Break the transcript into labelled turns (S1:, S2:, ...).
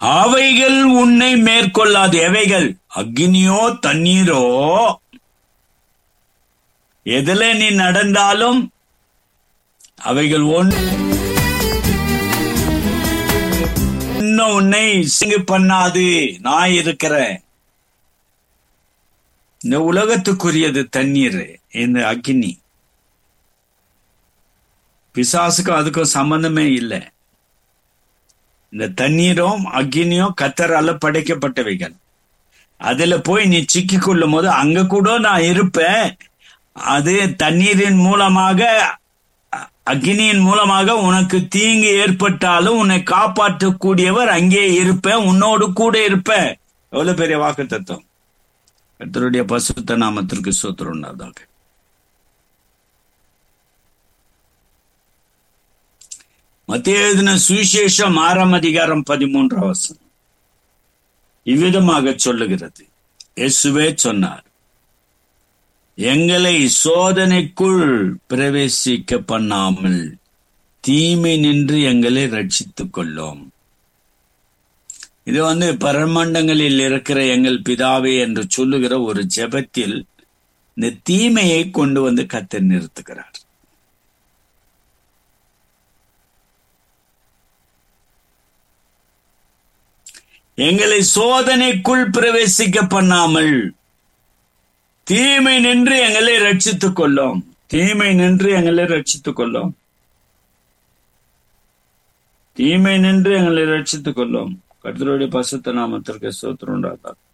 S1: அவைகள் உன்னை மேற்கொள்ளாது எவைகள் அக்னியோ தண்ணீரோ எதுல நீ நடந்தாலும் அவைகள் ஒன்று இன்னும் உன்னை சிங்கு பண்ணாது நான் இருக்கிறேன் இந்த உலகத்துக்குரியது தண்ணீர் இந்த அக்னி பிசாசுக்கும் அதுக்கும் சம்பந்தமே இல்லை இந்த தண்ணீரும் அக்னியும் கத்தரால படைக்கப்பட்டவைகள் அதுல போய் நீ சிக்கி கொள்ளும் போது அங்க கூட நான் இருப்பேன் அது தண்ணீரின் மூலமாக அ- அக்னியின் மூலமாக உனக்கு தீங்கு ஏற்பட்டாலும் உன்னை காப்பாற்றக்கூடியவர் அங்கே இருப்பேன் உன்னோடு கூட இருப்பேன் எவ்வளவு பெரிய வாக்கு தத்துவம் கர்த்தருடைய பசுத்த நாமத்திற்கு சோத்திரம் உண்டாதாக மத்திய எழுதின சுவிசேஷம் ஆறாம் அதிகாரம் பதிமூன்றாம் வசனம் இவ்விதமாக சொல்லுகிறது இயேசுவே சொன்னார் எங்களை சோதனைக்குள் பிரவேசிக்க பண்ணாமல் தீமை நின்று எங்களை ரட்சித்துக் கொள்ளோம் இது வந்து பரமண்டங்களில் இருக்கிற எங்கள் பிதாவே என்று சொல்லுகிற ஒரு ஜெபத்தில் இந்த தீமையை கொண்டு வந்து கத்த நிறுத்துகிறார் எங்களை சோதனைக்குள் பிரவேசிக்க பண்ணாமல் தீமை நின்று எங்களை ரட்சித்துக் கொள்ளும் தீமை நின்று எங்களை ரட்சித்துக் கொள்ளும் தீமை நின்று எங்களை ரட்சித்துக் கொள்ளும் கர்த்தருடைய பசுத்த நாமத்திற்கு சோத்திரம் உண்டாதாக